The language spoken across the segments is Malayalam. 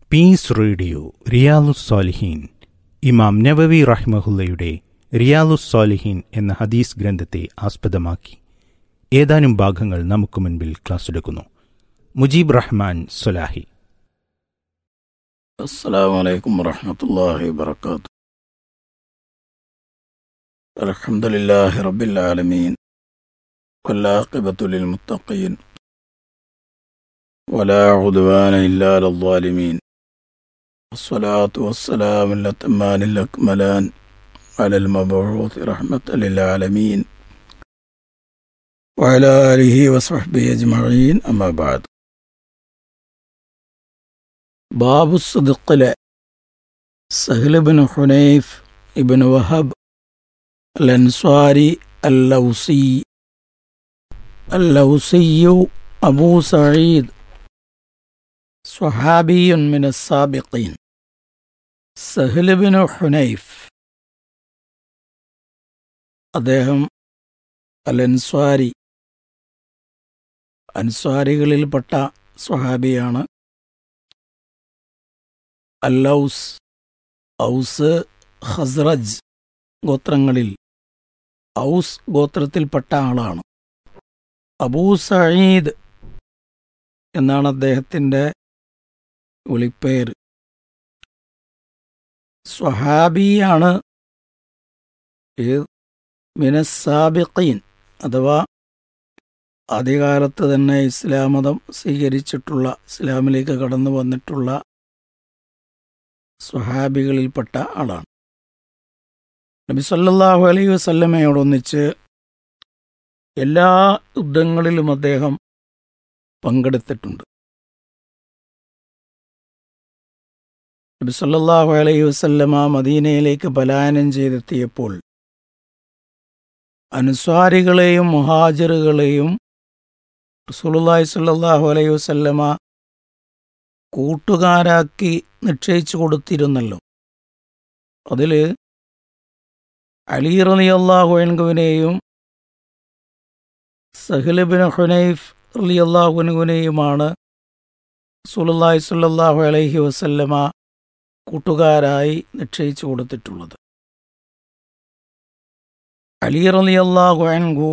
പീസ് റേഡിയോ റിയാലുസ്സാലിഹീൻ ഇമാം നവവി റഹ്മഹുല്ലയുടെ റിയാലുസ്സാലിഹീൻ എന്ന ഹദീസ് ഗ്രന്ഥത്തെ ആസ്പദമാക്കി ഏതാനും ഭാഗങ്ങൾ നമുക്ക് മുൻപിൽ ക്ലാസ്സെടുക്കുന്നു മുജീബ് റഹ്മാൻ സൊലാഹി السلام عليكم ورحمة الله وبركاته الحمد لله رب العالمين والعاقبة للمتقين ولا عدوان إلا على الظالمين الصلاة والسلام الأتمان الأكملان على المبعوث رحمة للعالمين وعلى آله وصحبه أجمعين أما بعد ബാബു സദുക്കിലെ സഹ്ലബിൻ ഹുനൈഫ് ഇബിൻ വഹബ് അൻസ്വാരി അല്ലൗസി അല്ലൗസിയു അബൂ സഈദ് സ്വഹാബിയുൻ മിൻ السابقين സഹ്ലബിൻ ഹുനൈഫ് അദ്ദേഹം അൽ അൻസ്വാരി അൻസ്വാരികളിൽപ്പെട്ട സ്വഹാബിയാണ് അല്ലൗസ് ഔസ് ഖസ്റജ് ഗോത്രങ്ങളിൽ ഔസ് ഗോത്രത്തിൽപ്പെട്ട ആളാണ് അബൂ സഈദ് എന്നാണ് അദ്ദേഹത്തിൻ്റെ വിളിപ്പേര് സ്വഹാബിയാണ് മിനസാബിഖീൻ അഥവാ ആദ്യകാലത്ത് തന്നെ ഇസ്ലാം മതം സ്വീകരിച്ചിട്ടുള്ള ഇസ്ലാമിലേക്ക് കടന്നു വന്നിട്ടുള്ള സ്വഹാബികളിൽപ്പെട്ട ആളാണ് നബി സല്ലല്ലാഹു അലൈഹി വസല്ലമയോടൊന്നിച്ച് എല്ലാ യുദ്ധങ്ങളിലും അദ്ദേഹം പങ്കെടുത്തിട്ടുണ്ട് നബി സല്ലല്ലാഹു അലൈഹി വസല്ലമ മദീനയിലേക്ക് പലായനം ചെയ്തെത്തിയപ്പോൾ അനുസ്വാരികളെയും മുഹാജിറുകളെയും റസൂലുള്ളാഹി സ്വല്ലല്ലാഹു അലൈഹി വസല്ലമ കൂട്ടുകാരാക്കി നിശ്ചയിച്ചു കൊടുത്തിരുന്നല്ലോ അതിൽ അലി റലി അള്ളാഹുവിനെയും സഹിലബിൻ ഹുനൈഫ് റലി അള്ളാഹുവിനെയുമാണ് സുലുല്ലാഹി സുല്ലാഹു അലൈഹി വസല്ലമ കൂട്ടുകാരായി നിശ്ചയിച്ചു കൊടുത്തിട്ടുള്ളത് അലി റലി അള്ളാഹു അൻഹു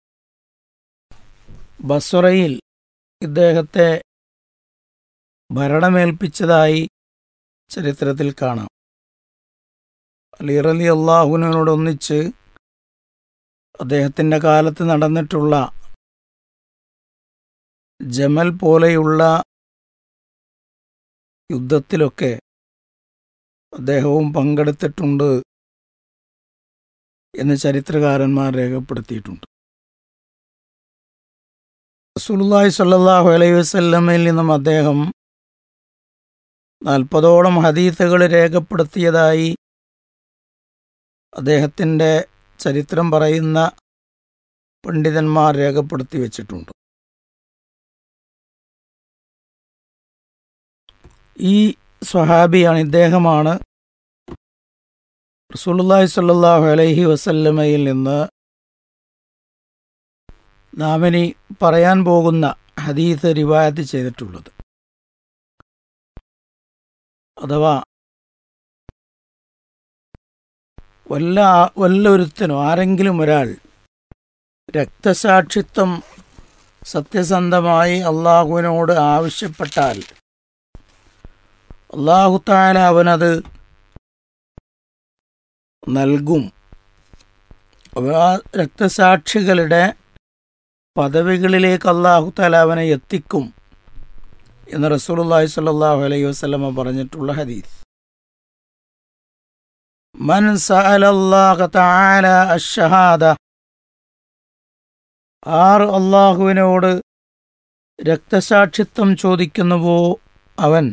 ബസ്വറയിൽ ഇദ്ദേഹത്തെ ഭരണമേൽപ്പിച്ചതായി ചരിത്രത്തിൽ കാണാം അലി റലി അള്ളാഹുവിനോടൊന്നിച്ച് അദ്ദേഹത്തിൻ്റെ കാലത്ത് നടന്നിട്ടുള്ള ജമൽ പോലെയുള്ള യുദ്ധത്തിലൊക്കെ അദ്ദേഹവും പങ്കെടുത്തിട്ടുണ്ട് എന്ന് ചരിത്രകാരന്മാർ രേഖപ്പെടുത്തിയിട്ടുണ്ട് റസൂലുള്ളാഹി സ്വല്ലല്ലാഹു അലൈഹി വസല്ലമയിൽ നിന്നും അദ്ദേഹം നാൽപ്പതോളം ഹദീസുകൾ രേഖപ്പെടുത്തിയതായി അദ്ദേഹത്തിൻ്റെ ചരിത്രം പറയുന്ന പണ്ഡിതന്മാർ രേഖപ്പെടുത്തി വച്ചിട്ടുണ്ട് ഈ സ്വഹാബിയാണ് ഇദ്ദേഹമാണ് റസൂലുള്ളാഹി സ്വല്ലല്ലാഹു അലൈഹി വസല്ലമയിൽ നിന്ന് നാം ഇനി പറയാൻ പോകുന്ന ഹദീസ് റിവായത്ത് ചെയ്തിട്ടുള്ളത് അഥവാ വല്ല വല്ലൊരുത്തനോ ആരെങ്കിലും ഒരാൾ രക്തസാക്ഷിത്വം സത്യസന്ധമായി അള്ളാഹുവിനോട് ആവശ്യപ്പെട്ടാൽ അള്ളാഹുത്താല അവനത് നൽകും ആ രക്തസാക്ഷികളുടെ പദവികളിലേക്ക് അള്ളാഹുത്താല അവനെ എത്തിക്കും എന്ന് റസൂലുള്ളാഹി സ്വല്ലല്ലാഹു അലൈഹി വസല്ലമ പറഞ്ഞിട്ടുള്ള ഹദീസ് മൻ സഅലല്ലാഹ തആല അഷ്ഷഹാദ ആർ അള്ളാഹുവിനോട് രക്തസാക്ഷിത്വം ചോദിക്കുന്നുവോ അവൻ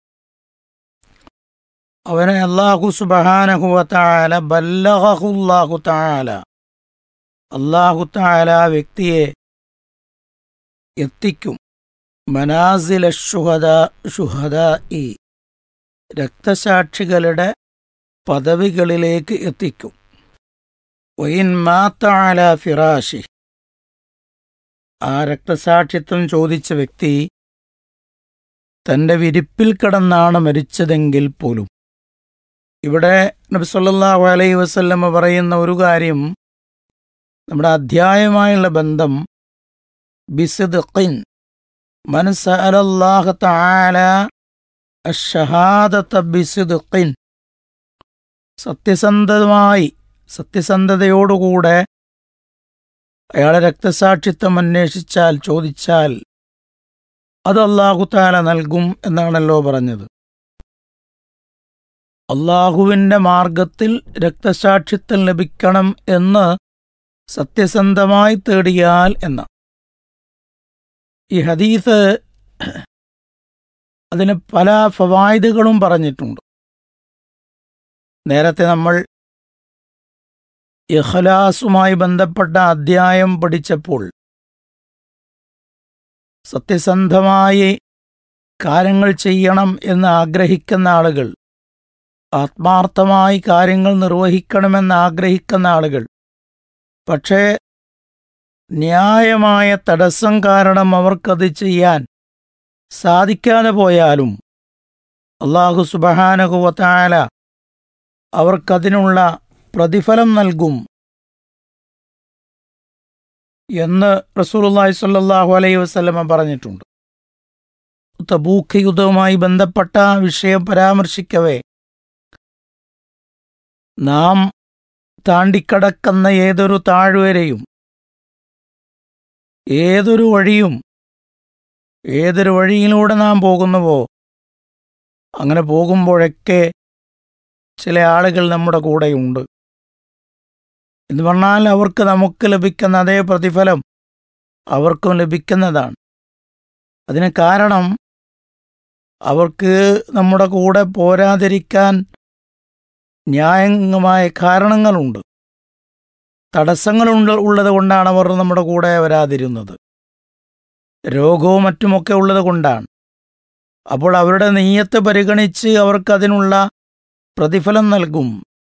അവനെ അള്ളാഹു സുബഹാനഹുവ തആല ബല്ലഹുല്ലാഹു തആല അള്ളാഹു തആല വ്യക്തിയെ എത്തിക്കും മനാസില ഷുഹദ ഷുഹദ ഈ രക്തസാക്ഷികളുടെ പദവികളിലേക്ക് എത്തിക്കും വൈൻ മാത്താല ഫിറാഷി ആ രക്തസാക്ഷിത്വം ചോദിച്ച വ്യക്തി തൻ്റെ വിരിപ്പിൽ കിടന്നാണ് മരിച്ചതെങ്കിൽ പോലും ഇവിടെ നബി സല്ലല്ലാഹു അലൈഹി വസല്ലമ പറയുന്ന ഒരു കാര്യം നമ്മുടെ അധ്യായമായുള്ള ബന്ധം ബിസിദ്ഖിൻ മൻ സഅലല്ലാഹ തആല അഷ്ഷഹാദത ബിസിദ്ഖിൻ സത്യസന്ധമായി സത്യസന്ധതയോടുകൂടെ അയാളെ രക്തസാക്ഷിത്വം അന്വേഷിച്ചാൽ ചോദിച്ചാൽ അത് അള്ളാഹു താല നൽകും എന്നാണല്ലോ പറഞ്ഞത് അള്ളാഹുവിൻ്റെ മാർഗത്തിൽ രക്തസാക്ഷിത്വം ലഭിക്കണം എന്ന് സത്യസന്ധമായി തേടിയാൽ എന്ന ഈ ഹദീസ് അതിന് പല ഫവായിദുകളും പറഞ്ഞിട്ടുണ്ട് നേരത്തെ നമ്മൾ ഇഖ്ലാസുമായി ബന്ധപ്പെട്ട അധ്യായം പഠിച്ചപ്പോൾ സത്യസന്ധമായി കാര്യങ്ങൾ ചെയ്യണം എന്ന് ആഗ്രഹിക്കുന്ന ആളുകൾ ആത്മാർത്ഥമായി കാര്യങ്ങൾ നിർവഹിക്കണമെന്ന് ആഗ്രഹിക്കുന്ന ആളുകൾ പക്ഷേ ന്യായമായ തടസ്സം കാരണം അവർക്കത് ചെയ്യാൻ സാധിക്കാതെ പോയാലും അള്ളാഹു സുബഹാനഹുവത്തായ അവർക്കതിനുള്ള പ്രതിഫലം നൽകും എന്ന് റസൂലുള്ളാഹി സ്വല്ലല്ലാഹു അലൈഹി വസല്ലമ പറഞ്ഞിട്ടുണ്ട് തബൂക്ക് യുദ്ധവുമായി ബന്ധപ്പെട്ട വിഷയം പരാമർശിക്കവേ നാം താണ്ടിക്കടക്കുന്ന ഏതൊരു താഴ്വരയും ഏതൊരു വഴിയും ഏതൊരു വഴിയിലൂടെ നാം പോകുന്നുവോ അങ്ങനെ പോകുമ്പോഴൊക്കെ ചില ആളുകൾ നമ്മുടെ കൂടെയുണ്ട് എന്ന് പറഞ്ഞാൽ അവർക്ക് നമുക്ക് ലഭിക്കുന്ന അതേ പ്രതിഫലം അവർക്കും ലഭിക്കുന്നതാണ് അതിന് കാരണം അവർക്ക് നമ്മുടെ കൂടെ പോരാതിരിക്കാൻ ന്യായമായ കാരണങ്ങളുണ്ട് തടസ്സങ്ങളുണ്ട് ഉള്ളത് കൊണ്ടാണ് അവർ നമ്മുടെ കൂടെ വരാതിരുന്നത് രോഗവും മറ്റുമൊക്കെ ഉള്ളത് കൊണ്ടാണ് അപ്പോൾ അവരുടെ നെയ്യത്ത് പരിഗണിച്ച് അവർക്കതിനുള്ള പ്രതിഫലം നൽകും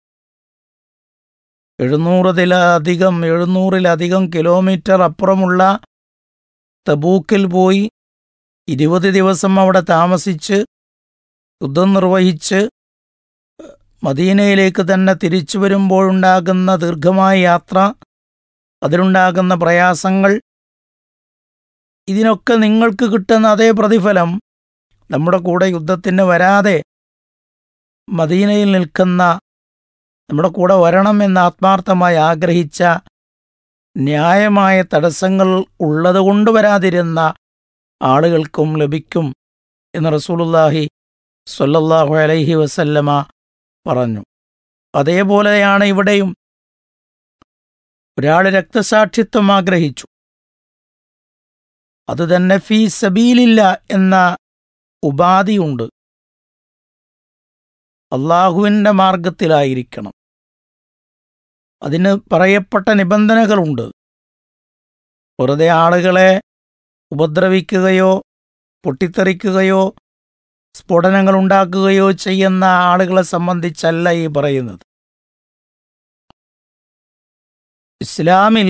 എഴുന്നൂറിലധികം എഴുന്നൂറിലധികം കിലോമീറ്റർ അപ്പുറമുള്ള തബൂക്കിൽ പോയി ഇരുപത് ദിവസം അവിടെ താമസിച്ച് യുദ്ധം നിർവഹിച്ച് മദീനയിലേക്ക് തന്നെ തിരിച്ചു വരുമ്പോഴുണ്ടാകുന്ന ദീർഘമായ യാത്ര അതിലുണ്ടാകുന്ന പ്രയാസങ്ങൾ ഇതിനൊക്കെ നിങ്ങൾക്ക് കിട്ടുന്ന അതേ പ്രതിഫലം നമ്മുടെ കൂടെ യുദ്ധത്തിന് വരാതെ മദീനയിൽ നിൽക്കുന്ന നമ്മുടെ കൂടെ വരണം എന്ന് ആത്മാർത്ഥമായി ആഗ്രഹിച്ച ന്യായമായ തടസ്സങ്ങൾ ഉള്ളതുകൊണ്ട് വരാതിരുന്ന ആളുകൾക്കും ലഭിക്കും എന്ന് റസൂലുല്ലാഹി സ്വല്ലല്ലാഹു അലൈഹി വസല്ലമ പറഞ്ഞു അതേപോലെയാണ് ഇവിടെയും ഒരാൾ രക്തസാക്ഷിത്വം ആഗ്രഹിച്ചു അത് തന്നെ ഫീ സബീലില്ല എന്ന ഉപാധിയുണ്ട് അള്ളാഹുവിൻ്റെ മാർഗത്തിലായിരിക്കണം അതിന് പറയപ്പെട്ട നിബന്ധനകളുണ്ട് വെറുതെ ആളുകളെ ഉപദ്രവിക്കുകയോ പൊട്ടിത്തെറിക്കുകയോ സ്ഫോടനങ്ങൾ ഉണ്ടാക്കുകയോ ചെയ്യുന്ന ആളുകളെ സംബന്ധിച്ചല്ല ഈ പറയുന്നത് ഇസ്ലാമിൽ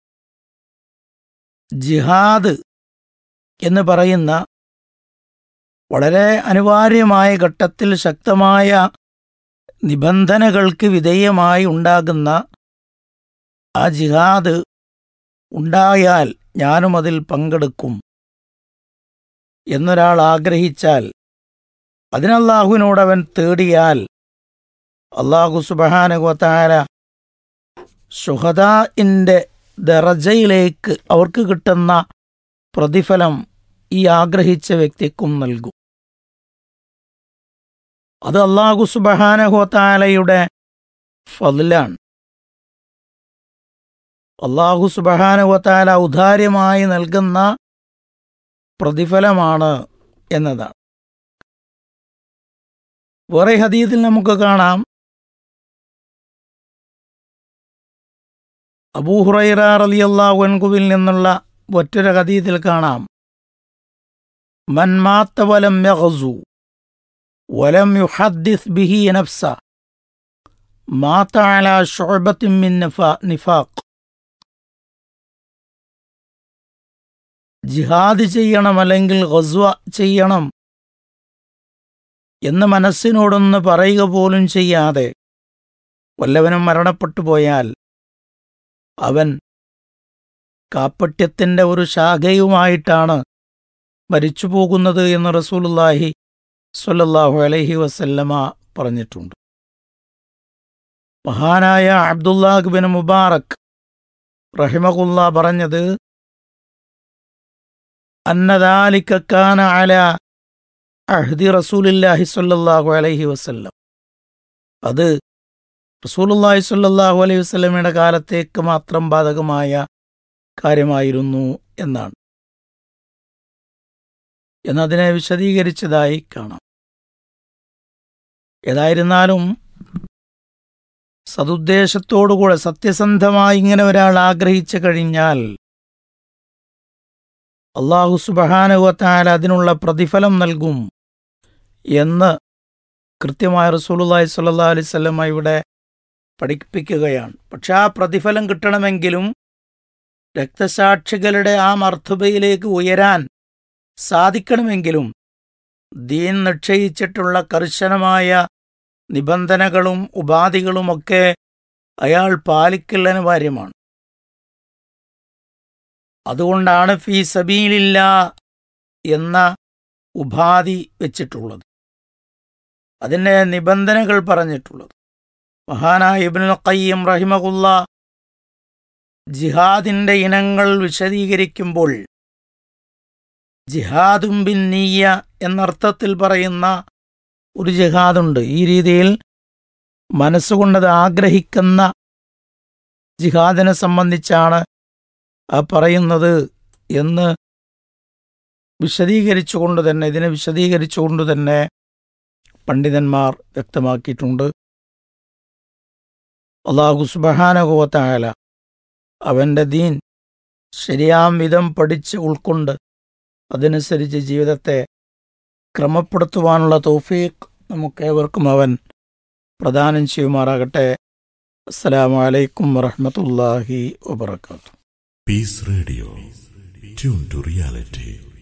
ജിഹാദ് എന്ന് പറയുന്ന വളരെ അനിവാര്യമായ ഘട്ടത്തിൽ ശക്തമായ നിബന്ധനകൾക്ക് വിധേയമായി ഉണ്ടാകുന്ന ആ ജിഹാദ് ഉണ്ടായാൽ ഞാനും അതിൽ പങ്കെടുക്കും എന്നൊരാൾ ആഗ്രഹിച്ചാൽ അതിനല്ലാഹുവിനോട് അവൻ തേടിയാൽ അള്ളാഹു സുബഹാനുഗോത്താര ഷുഹദാഇൻ്റെ ദറജയിലേക്ക് അവർക്ക് കിട്ടുന്ന പ്രതിഫലം ഈ ആഗ്രഹിച്ച വ്യക്തിക്കും നൽകും അത് അള്ളാഹു സുബഹാനഹോത്താലയുടെ ഫതിലാണ് അള്ളാഹു സുബഹാനഹോത്താല ഔദാര്യമായി നൽകുന്ന പ്രതിഫലമാണ് എന്നതാണ് വേറെ ഹദീത്തിൽ നമുക്ക് കാണാം അബൂഹുറൈറ റളിയല്ലാഹു അൻഹുവിൽ നിന്നുള്ള ഒറ്റൊരു ഹദീത്തിൽ കാണാം മൻ മാത്ത വലം യഗ്സു വലം യുഹദ്ദിസ് ബിഹി നഫ്സ മാത്ത അലാ ശുഅബത്തിൻ മിൻ നിഫാ- നിഫാഖ് ജിഹാദ് ചെയ്യണം അല്ലെങ്കിൽ ഗസ്വ ചെയ്യണം എന്ന് മനസ്സിനോടൊന്ന് പറയുക പോലും ചെയ്യാതെ വല്ലവനും മരണപ്പെട്ടു പോയാൽ അവൻ കാപ്പട്യത്തിൻ്റെ ഒരു ശാഖയുമായിട്ടാണ് മരിച്ചു പോകുന്നത് എന്ന് റസൂലുള്ളാഹി സ്വല്ലല്ലാഹു അലൈഹി വസല്ലമ പറഞ്ഞിട്ടുണ്ട് മഹാനായ അബ്ദുല്ലാഹ് ബിൻ മുബാറക് റഹിമകുല്ല പറഞ്ഞത് അന്നദാലിക കാന അല അഹ്ദി റസൂലില്ലാഹി സ്വല്ലല്ലാഹു അലൈഹി വസല്ലം അത് റസൂലുള്ളാഹി സ്വല്ലല്ലാഹു അലൈഹി വസല്ലമയുടെ കാലത്തേക്ക് മാത്രം ബാധകമായ കാര്യമായിരുന്നു എന്നാണ് എന്നതിനെ വിശദീകരിച്ചതായി കാണാം ഏതായിരുന്നാലും സതുദ്ദേശത്തോടുകൂടെ സത്യസന്ധമായി ഇങ്ങനെ ഒരാൾ ആഗ്രഹിച്ചു കഴിഞ്ഞാൽ അള്ളാഹു സുബഹാനുവത്താൽ അതിനുള്ള പ്രതിഫലം നൽകും എന്ന് കൃത്യമായ റസൂലുള്ളാഹി സ്വല്ലല്ലാഹു അലൈഹി വസല്ലമ ഇവിടെ പഠിപ്പിക്കുകയാണ് പക്ഷെ ആ പ്രതിഫലം കിട്ടണമെങ്കിലും രക്തസാക്ഷികളുടെ ആ മർത്തുബയിലേക്ക് ഉയരാൻ സാധിക്കണമെങ്കിലും ദീൻ നിശ്ചയിച്ചിട്ടുള്ള കർശനമായ നിബന്ധനകളും ഉപാധികളുമൊക്കെ അയാൾ പാലിക്കൽ അനിവാര്യമാണ് അതുകൊണ്ടാണ് ഫീ സബീലില്ല എന്ന ഉപാധി വെച്ചിട്ടുള്ളത് അതിൻ്റെ നിബന്ധനകൾ പറഞ്ഞിട്ടുള്ളത് മഹാനായ ഇബ്നുൽ ഖയ്യം റഹിമകുല്ല ജിഹാദിൻ്റെ ഇനങ്ങൾ വിശദീകരിക്കുമ്പോൾ ജിഹാദും ബിൻ നീയ എന്നർത്ഥത്തിൽ പറയുന്ന ഒരു ജിഹാദുണ്ട് ഈ രീതിയിൽ മനസ്സുകൊണ്ടത് ആഗ്രഹിക്കുന്ന ജിഹാദിനെ സംബന്ധിച്ചാണ് ആ പറയുന്നത് എന്ന് വിശദീകരിച്ചുകൊണ്ട് തന്നെ ഇതിനെ വിശദീകരിച്ചുകൊണ്ട് തന്നെ പണ്ഡിതന്മാർ വ്യക്തമാക്കിയിട്ടുണ്ട് അള്ളാഹു സുബഹാനകോത്തായാല അവൻ്റെ ദീൻ ശരിയാം വിധം പഠിച്ച് ഉൾക്കൊണ്ട് അതനുസരിച്ച് ജീവിതത്തെ ക്രമപ്പെടുത്തുവാനുള്ള തൗഫീഖ് നമുക്കേവർക്കും അവൻ പ്രദാനം ചെയ്യുമാറാകട്ടെ അസ്സലാമു അലൈക്കും വറഹ്മത്തുള്ളാഹി വബർക്കാത്തു Peace Radio. Tune to reality.